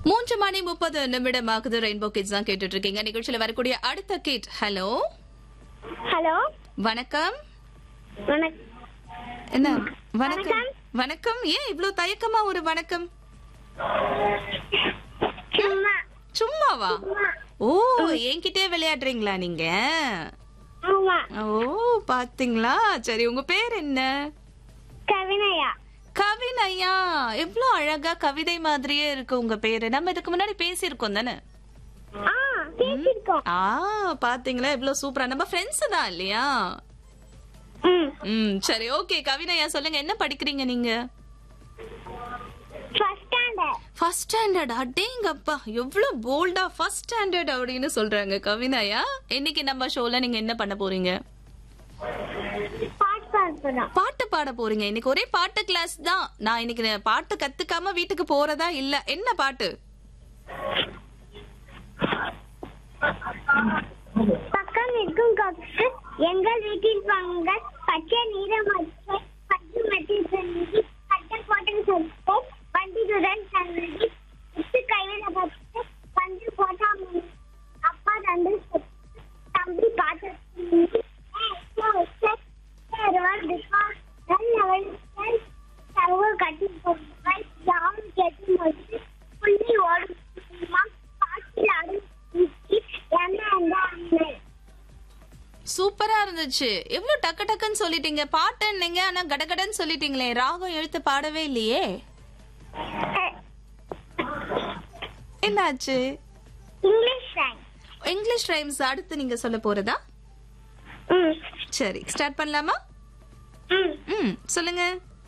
மூன்று மணி முப்பது நிமிடம் ஆகுது ரெயின்போ கிட்ஸ் தான் கேட்டுட்டு இருக்கீங்க நிகழ்ச்சியில வரக்கூடிய அடுத்த கிட் ஹலோ ஹலோ வணக்கம் வணக்கம் என்ன வணக்கம் வணக்கம். வணக்கம் ஏன் இவ்ளோ தயக்கமா ஒரு வணக்கம் சும்மா சும்மாவா சும்மா. ஓ என்கிட்டே விளையாடுறீங்களா நீங்க ஆமா ஓ பாத்தீங்களா சரி உங்க பேர் என்ன கவினயா கவினையா எவ்ளோ அழகா கவிதை மாதிரியே இருக்கு உங்க பேரு நம்ம இதுக்கு முன்னாடி பேசியிருக்கோம் தானே ஆ பேசிருக்கோம் ஆ பாத்தீங்களா எவ்வளவு சூப்பரா நம்ம ஃப்ரெண்ட்ஸ் தான் இல்லையா ம் ம் சரி ஓகே கவினையா சொல்லுங்க என்ன படிக்கிறீங்க நீங்க ஃபர்ஸ்ட் ஸ்டாண்டர்ட் ஃபர்ஸ்ட் ஸ்டாண்டர்ட் அடேங்கப்பா எவ்வளவு போல்டா ஃபர்ஸ்ட் ஸ்டாண்டர்ட் அப்படின்னு சொல்றாங்க கவினாயா இன்னைக்கு நம்ம ஷோல நீங்க என்ன பண்ண போறீங்க பாட்டு பாடுறோம் பாட்டு பாட போறீங்க இன்னைக்கு ஒரே பாட்டு கிளாஸ் தான் நான் இன்னைக்கு பாட்டு கத்துக்காம வீட்டுக்கு போறதா இல்ல என்ன பாட்டு பக்கம் இருக்கும் கொக்கு எங்கள் வீட்டில் வாங்க பச்சை நீரம் வச்சு பச்சை மட்டி தண்ணி பச்சை போட்டு சொத்து வண்டியுடன் தண்ணி உப்பு கையில வச்சு பஞ்சு போட்டா மீன். அப்பா ரெண்டு சொத்து தம்பி பாட்டு கட்டி போட்டு ஜாம் கட்டி முடிச்சு புள்ளி ஓடும் பாட்டில் அடி என்ன என்ன அண்ணன் சூப்பரா இருந்துச்சு எவ்வளவு டக்கு டக்குன்னு சொல்லிட்டீங்க பாட்டுன்னீங்க ஆனா கடகடன்னு சொல்லிட்டீங்களே ராகம் எழுத்து பாடவே இல்லையே என்னாச்சு இங்கிலீஷ் ரைம் இங்கிலீஷ் ரைம்ஸ் அடுத்து நீங்க சொல்ல போறதா ம் சரி ஸ்டார்ட் பண்ணலாமா ம் ம் சொல்லுங்க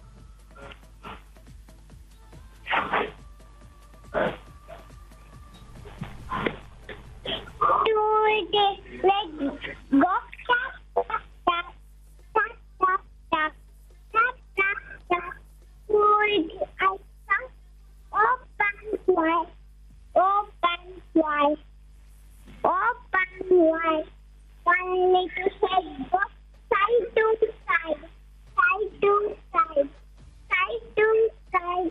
two days let's go tap tap tap tap tap tap tap tap two days I stop open wide open wide open wide one little head go side to side side to side side to side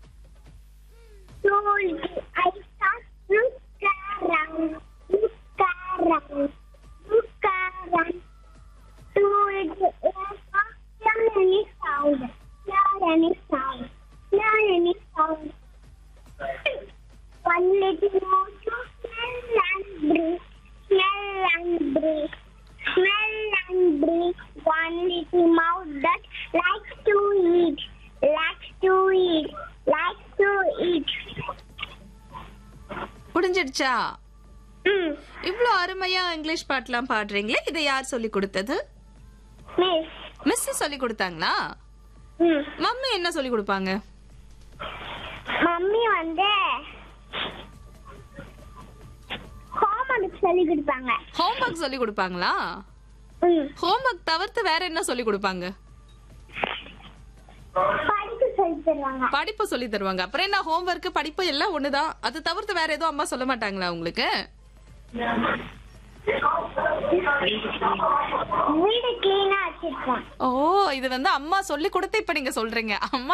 told I start look around, look around, look around. Told hear any sound, hear any sound, hear any sound. One little more to smell and breathe, smell and breathe, smell and breathe. One little mouth that likes to eat, likes to eat, likes to eat. புரிஞ்சிடுச்சா ம் இவ்ளோ அருமையா English பாட்டுலாம் பாடுறீங்களே இதை யார் சொல்லி கொடுத்தது miss miss சொல்லி கொடுத்தாங்களா ம் மம்மி என்ன சொல்லி கொடுப்பாங்க மம்மி வந்து ஹோம்ஒர்க் சொல்லி கொடுப்பாங்க ஹோம்ஒர்க் சொல்லி கொடுப்பாங்களா ம் ஹோம்ஒர்க் தவிர்த்து வேற என்ன சொல்லி கொடுப்பாங்க படிக்க சொல்லி தருவாங்க படிப்பு சொல்லி தருவாங்க அப்புறம் என்ன ஹோம்ஒர்க் படிப்பு எல்லாம் ஒண்ணுதான் அது தவிர்த்து வேற எதுவும் அம்மா சொல்ல மாட்டாங்களா உங்களுக்கு வீடு கிளீனா வச்சிருப்போம் ஓ இது வந்து அம்மா சொல்லி கொடுத்து இப்ப நீங்க சொல்றீங்க அம்மா